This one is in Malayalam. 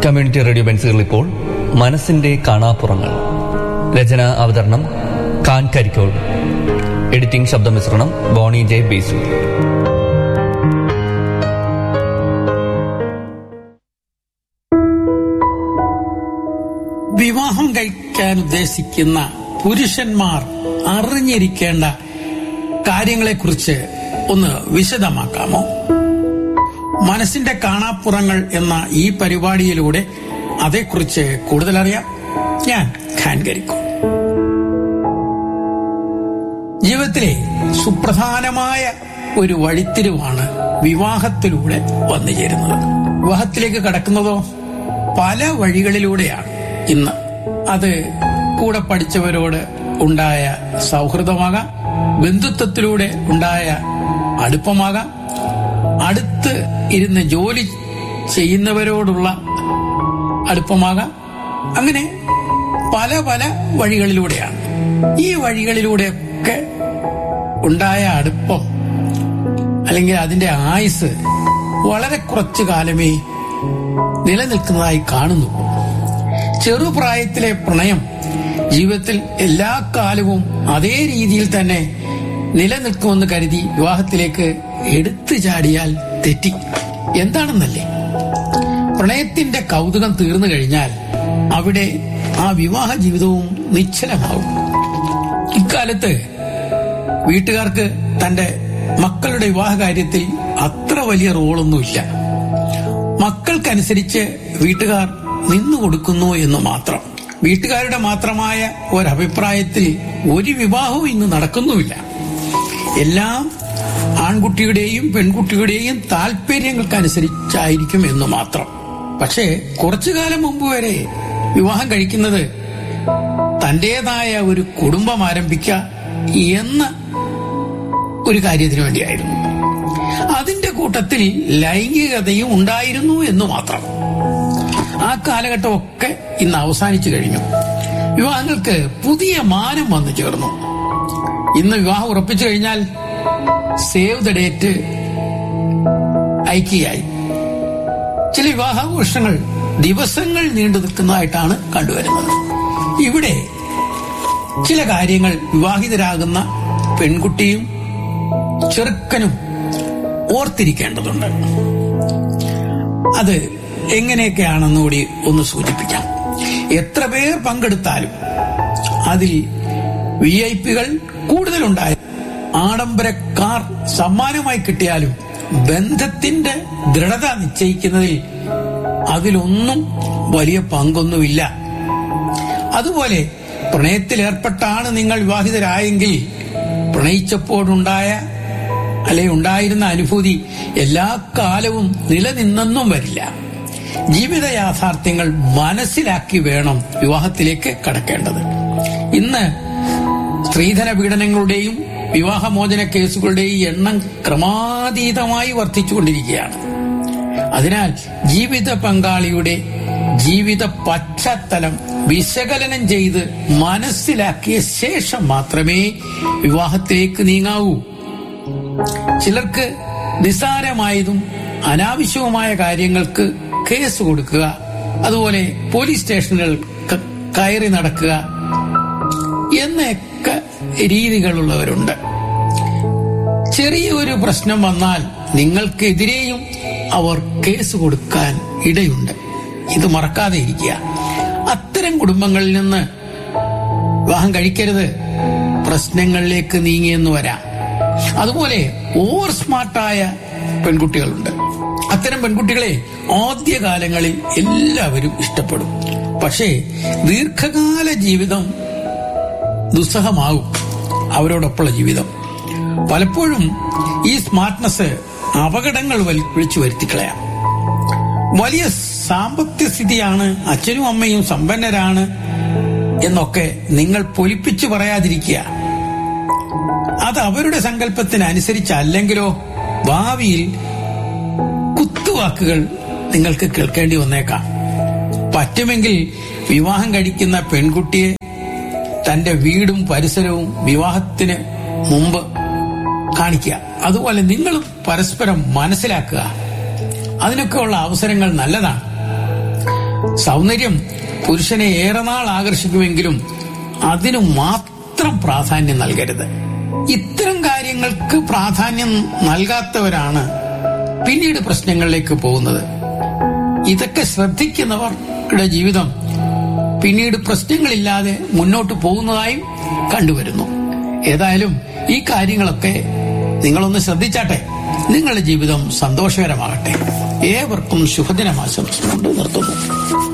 കമ്മ്യൂണിറ്റി റേഡിയോ ബെൻസുകൾ ഇപ്പോൾ മനസ്സിന്റെ കാണാപ്പുറങ്ങൾ രചന അവതരണം കാൻ കരിക്കോട് എഡിറ്റിംഗ് ശബ്ദമിശ്രണം ബോണി ജെ ബേസു വിവാഹം കഴിക്കാൻ ഉദ്ദേശിക്കുന്ന പുരുഷന്മാർ അറിഞ്ഞിരിക്കേണ്ട കാര്യങ്ങളെക്കുറിച്ച് ഒന്ന് വിശദമാക്കാമോ മനസ്സിന്റെ കാണാപ്പുറങ്ങൾ എന്ന ഈ പരിപാടിയിലൂടെ അതേക്കുറിച്ച് കൂടുതൽ അറിയാം ഞാൻ ഖാൻ കരിക്കും ജീവിതത്തിലെ സുപ്രധാനമായ ഒരു വഴിത്തിരിവാണ് വിവാഹത്തിലൂടെ വന്നു ചേരുന്നത് വിവാഹത്തിലേക്ക് കടക്കുന്നതോ പല വഴികളിലൂടെയാണ് ഇന്ന് അത് കൂടെ പഠിച്ചവരോട് ഉണ്ടായ സൗഹൃദമാകാം ബന്ധുത്വത്തിലൂടെ ഉണ്ടായ അടുപ്പമാകാം അടുത്ത് ഇരുന്ന് ജോലി ചെയ്യുന്നവരോടുള്ള അടുപ്പമാകാം അങ്ങനെ പല പല വഴികളിലൂടെയാണ് ഈ വഴികളിലൂടെയൊക്കെ ഉണ്ടായ അടുപ്പം അല്ലെങ്കിൽ അതിന്റെ ആയുസ് വളരെ കുറച്ചു കാലമേ നിലനിൽക്കുന്നതായി കാണുന്നു ചെറുപ്രായത്തിലെ പ്രണയം ജീവിതത്തിൽ എല്ലാ കാലവും അതേ രീതിയിൽ തന്നെ നിലനിൽക്കുമെന്ന് കരുതി വിവാഹത്തിലേക്ക് എടുത്തു ചാടിയാൽ തെറ്റി എന്താണെന്നല്ലേ പ്രണയത്തിന്റെ കൗതുകം തീർന്നു കഴിഞ്ഞാൽ അവിടെ ആ വിവാഹ ജീവിതവും നിശ്ചലമാവും ഇക്കാലത്ത് വീട്ടുകാർക്ക് തന്റെ മക്കളുടെ വിവാഹ കാര്യത്തിൽ അത്ര വലിയ റോളൊന്നുമില്ല മക്കൾക്കനുസരിച്ച് വീട്ടുകാർ നിന്നു കൊടുക്കുന്നു എന്ന് മാത്രം വീട്ടുകാരുടെ മാത്രമായ ഒരഭിപ്രായത്തിൽ ഒരു വിവാഹവും ഇന്ന് നടക്കുന്നുമില്ല എല്ലാം ആൺകുട്ടിയുടെയും പെൺകുട്ടിയുടെയും താല്പര്യങ്ങൾക്കനുസരിച്ചായിരിക്കും എന്ന് മാത്രം പക്ഷേ കുറച്ചു കാലം മുമ്പ് വരെ വിവാഹം കഴിക്കുന്നത് തന്റേതായ ഒരു കുടുംബം ആരംഭിക്കുക എന്ന ഒരു കാര്യത്തിന് വേണ്ടിയായിരുന്നു അതിന്റെ കൂട്ടത്തിൽ ലൈംഗികതയും ഉണ്ടായിരുന്നു എന്ന് മാത്രം ആ കാലഘട്ടമൊക്കെ ഇന്ന് അവസാനിച്ചു കഴിഞ്ഞു വിവാഹങ്ങൾക്ക് പുതിയ മാനം വന്നു ചേർന്നു ഇന്ന് വിവാഹം ഉറപ്പിച്ചു കഴിഞ്ഞാൽ സേവ് ദ ഡേറ്റ് ഐക്യയായി ചില വിവാഹാഘോഷങ്ങൾ ദിവസങ്ങൾ നീണ്ടു നിൽക്കുന്നതായിട്ടാണ് കണ്ടുവരുന്നത് ഇവിടെ ചില കാര്യങ്ങൾ വിവാഹിതരാകുന്ന പെൺകുട്ടിയും ചെറുക്കനും ഓർത്തിരിക്കേണ്ടതുണ്ട് അത് എങ്ങനെയൊക്കെയാണെന്ന് കൂടി ഒന്ന് സൂചിപ്പിക്കാം എത്ര പേർ പങ്കെടുത്താലും അതിൽ വി ഐ പികൾ കൂടുതലുണ്ടായ ആഡംബര കാർ സമ്മാനമായി കിട്ടിയാലും ബന്ധത്തിന്റെ ദൃഢത നിശ്ചയിക്കുന്നതിൽ അതിലൊന്നും വലിയ പങ്കൊന്നുമില്ല അതുപോലെ പ്രണയത്തിലേർപ്പെട്ടാണ് നിങ്ങൾ വിവാഹിതരായെങ്കിൽ പ്രണയിച്ചപ്പോഴുണ്ടായ അല്ലെ ഉണ്ടായിരുന്ന അനുഭൂതി എല്ലാ കാലവും നിലനിന്നെന്നും വരില്ല ജീവിത യാഥാർത്ഥ്യങ്ങൾ മനസ്സിലാക്കി വേണം വിവാഹത്തിലേക്ക് കടക്കേണ്ടത് ഇന്ന് സ്ത്രീധന പീഡനങ്ങളുടെയും വിവാഹമോചന കേസുകളുടെയും എണ്ണം ക്രമാതീതമായി വർദ്ധിച്ചുകൊണ്ടിരിക്കുകയാണ് അതിനാൽ ജീവിത പങ്കാളിയുടെ ജീവിത പശ്ചാത്തലം വിശകലനം ചെയ്ത് മനസ്സിലാക്കിയ ശേഷം മാത്രമേ വിവാഹത്തിലേക്ക് നീങ്ങാവൂ ചിലർക്ക് നിസ്സാരമായതും അനാവശ്യവുമായ കാര്യങ്ങൾക്ക് കേസ് കൊടുക്കുക അതുപോലെ പോലീസ് സ്റ്റേഷനുകൾ ക- കയറി നടക്കുക എന്നൊക്കെ രീതികളുള്ളവരുണ്ട് ചെറിയൊരു പ്രശ്നം വന്നാൽ നിങ്ങൾക്കെതിരെയും അവർ കേസ് കൊടുക്കാൻ ഇടയുണ്ട് ഇത് മറക്കാതെ ഇരിക്കുക അത്തരം കുടുംബങ്ങളിൽ നിന്ന് വിവാഹം കഴിക്കരുത് പ്രശ്നങ്ങളിലേക്ക് നീങ്ങിയെന്ന് വരാം അതുപോലെ ഓവർ സ്മാർട്ടായ പെൺകുട്ടികളുണ്ട് അത്തരം പെൺകുട്ടികളെ ആദ്യകാലങ്ങളിൽ എല്ലാവരും ഇഷ്ടപ്പെടും പക്ഷേ ദീർഘകാല ജീവിതം ദുസ്സഹമാകും അവരോടൊപ്പമുള്ള ജീവിതം പലപ്പോഴും ഈ സ്മാർട്ട്നെസ് അപകടങ്ങൾ വലി- വിളിച്ചു വരുത്തിക്കളയാം വലിയ സാമ്പത്തിക സ്ഥിതിയാണ് അച്ഛനും അമ്മയും സമ്പന്നരാണ് എന്നൊക്കെ നിങ്ങൾ പൊലിപ്പിച്ചു പറയാതിരിക്കുക അത് അവരുടെ സങ്കല്പത്തിനനുസരിച്ചല്ലെങ്കിലോ ഭാവിയിൽ കുത്തുവാക്കുകൾ നിങ്ങൾക്ക് കേൾക്കേണ്ടി വന്നേക്കാം പറ്റുമെങ്കിൽ വിവാഹം കഴിക്കുന്ന പെൺകുട്ടിയെ തന്റെ വീടും പരിസരവും വിവാഹത്തിന് മുമ്പ് കാണിക്കുക അതുപോലെ നിങ്ങളും പരസ്പരം മനസ്സിലാക്കുക അതിനൊക്കെ ഉള്ള അവസരങ്ങൾ നല്ലതാണ് സൗന്ദര്യം പുരുഷനെ ഏറെ നാൾ ആകർഷിക്കുമെങ്കിലും അതിനു മാത്രം പ്രാധാന്യം നൽകരുത് ഇത്തരം കാര്യങ്ങൾക്ക് പ്രാധാന്യം നൽകാത്തവരാണ് പിന്നീട് പ്രശ്നങ്ങളിലേക്ക് പോകുന്നത് ഇതൊക്കെ ശ്രദ്ധിക്കുന്നവരുടെ ജീവിതം പിന്നീട് പ്രശ്നങ്ങളില്ലാതെ മുന്നോട്ട് പോകുന്നതായും കണ്ടുവരുന്നു ഏതായാലും ഈ കാര്യങ്ങളൊക്കെ നിങ്ങളൊന്ന് ശ്രദ്ധിച്ചാട്ടെ നിങ്ങളുടെ ജീവിതം സന്തോഷകരമാകട്ടെ ഏവർക്കും ശുഭദിനം ആശംസിച്ചുകൊണ്ട് നിർത്തുന്നു